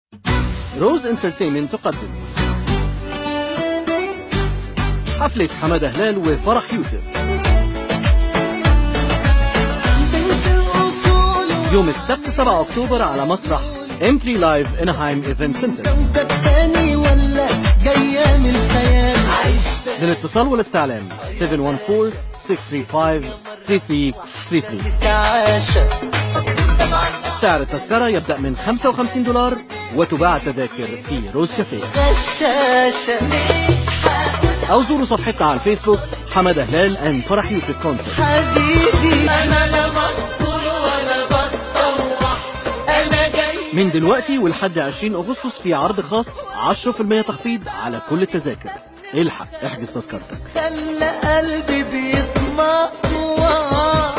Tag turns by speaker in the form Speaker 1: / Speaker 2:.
Speaker 1: روز انترتينمنت تقدم حفلة حمادة هلال وفرح يوسف يوم السبت 7 اكتوبر على مسرح امبلي لايف انهايم ايفنت سنتر
Speaker 2: تاني ولا جاية من الخيال
Speaker 1: للاتصال والاستعلام 714 635 3333
Speaker 2: تعاشى
Speaker 1: سعر التذكرة يبدأ من 55 دولار وتباع التذاكر في روز كافيه
Speaker 2: غشاشة
Speaker 1: أو زوروا صفحتنا على الفيسبوك حمادة هلال أند فرح يوسف كونسرت
Speaker 2: حبيبي أنا لا مسطول ولا بتطوح أنا جاي
Speaker 1: من دلوقتي ولحد 20 أغسطس في عرض خاص 10% تخفيض على كل التذاكر الحق احجز تذكرتك
Speaker 2: خلى قلبي بيطمع